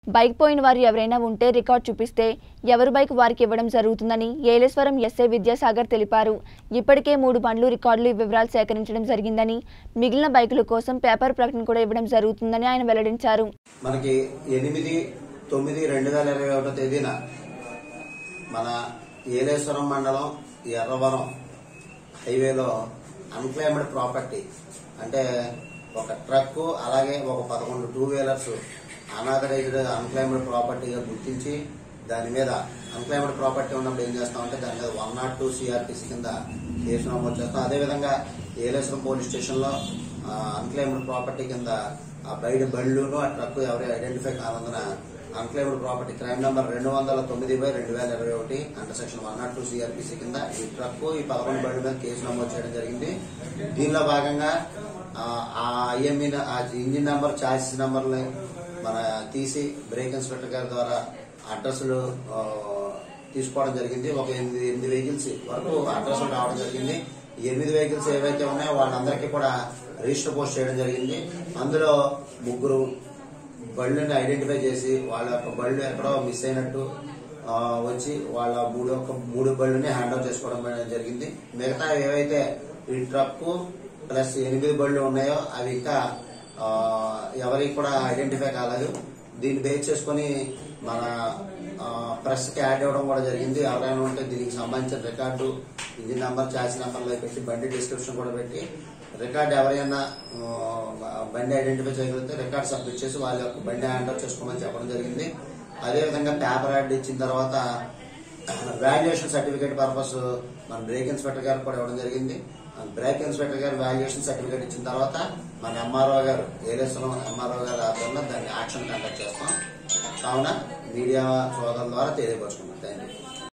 bike పోయిన వారు ఎవరైనా ఉంటే రికార్డ్ చూపిస్తే ఎవరి బైక్ వారికి ఇవ్వడం జరుగుతుందని ఏలేశ్వరం ఎస్ఐ విద్యాసాగర్ తెలిపారు ఇప్పటికే మూడు బండ్లు రికార్డులు వివరాలు సేకరించడం జరిగిందని మిగిలిన బైకుల కోసం పేపర్ ప్రకటన కూడా ఇవ్వడం జరుగుతుందని ఆయన వెల్లడించారు మనకి ఎనిమిది తొమ్మిది రెండు వేల ఇరవై ఒకటో తేదీన మన ఏలేశ్వరం మండలం ఎర్రవరం హైవేలో అన్క్లైమ్డ్ ప్రాపర్టీ అంటే ఒక ట్రక్ అలాగే ఒక పదకొండు టూ వీలర్స్ అనాథరైజ్డ్ అన్క్లైమ్డ్ ప్రాపర్టీగా గుర్తించి దాని మీద అన్క్లైమ్డ్ ప్రాపర్టీ ఉన్నప్పుడు ఏం చేస్తామంటే దాని మీద వన్ నాట్ టూ సిఆర్టీసీ కింద కేసు నమోదు చేస్తాం అదేవిధంగా ఏలేశ్వరం పోలీస్ స్టేషన్లో అన్క్లైమ్డ్ ప్రాపర్టీ కింద ఆ బయట బండ్లును ఆ ట్రక్ ఎవరు ఐడెంటిఫై కానందున అన్క్లైమ్డ్ ప్రాపర్టీ క్రైమ్ నెంబర్ రెండు వందల తొమ్మిది బై రెండు వేల ఇరవై ఒకటి under section one nought two CrPC కింద ఈ ట్రక్ ఈ పదకొండు బండ్ల మీద కేసు నమోదు చేయడం జరిగింది దీనిలో భాగంగా ఆ, ఆ ఐఎంఈ ఆ ఇంజిన్ నెంబర్ ఛార్జిస్ నెంబర్ని మన తీసి బ్రేక్ ఇన్స్పెక్టర్ గారి ద్వారా అడ్రస్లు ఆ, తీసుకోవడం జరిగింది ఒక ఎనిమిది ఎనిమిది వెహికల్స్ వరకు అడ్రస్ రావడం జరిగింది ఈ ఎనిమిది వెహికల్స్ ఏవైతే ఉన్నాయో వాళ్ళందరికీ కూడా రిజిస్టర్ పోస్ట్ చేయడం జరిగింది అందులో ముగ్గురు బళ్ళని ఐడెంటిఫై చేసి వాళ్ళ యొక్క బళ్ళు ఎక్కడో మిస్ అయినట్టు ఆ, వచ్చి వాళ్ళ మూడు యొక్క మూడు బళ్ళని హ్యాండ్ ఓవర్ చేసుకోవడం జరిగింది మిగతా ఏవైతే ఈ ట్రక్ ప్లస్ ఎనిమిది బళ్ళు ఉన్నాయో అవి ఇంకా ఆ, ఎవరికి కూడా ఐడెంటిఫై కాలేదు దీన్ని బేస్ చేసుకుని మన ప్రెస్ కి యాడ్ ఇవ్వడం కూడా జరిగింది ఎవరైనా ఉంటే దీనికి సంబంధించిన రికార్డు ఇంజిన్ నంబర్ ఛార్జ్ నెంబర్లో పెట్టి బండి డిస్క్రిప్షన్ కూడా పెట్టి రికార్డ్ ఎవరైనా ఆ, బండి ఐడెంటిఫై చేయగలిగితే రికార్డ్ సబ్మిట్ చేసి వాళ్ళ యొక్క బండి హ్యాండ్ ఓవర్ చేసుకోమని చెప్పడం జరిగింది అదేవిధంగా పేపర్ యాడ్ ఇచ్చిన తర్వాత వాల్యుయేషన్ సర్టిఫికేట్ పర్పస్ మన బ్రేక్ ఇన్స్పెక్టర్ గారు కూడా ఇవ్వడం జరిగింది బ్రేక్ ఇన్స్పెక్టర్ గారు వాల్యుయేషన్ సర్టిఫికేట్ ఇచ్చిన తర్వాత మన ఎంఆర్ఓ గారు ఏలేశ్వరం ఎంఆర్ఓ గారు ఆధ్వర్యంలో దాన్ని యాక్షన్ కండక్ట్ చేస్తాం కావున మీడియా సోదరుల ద్వారా తెలియపరుచుకున్నాం థ్యాంక్ యూ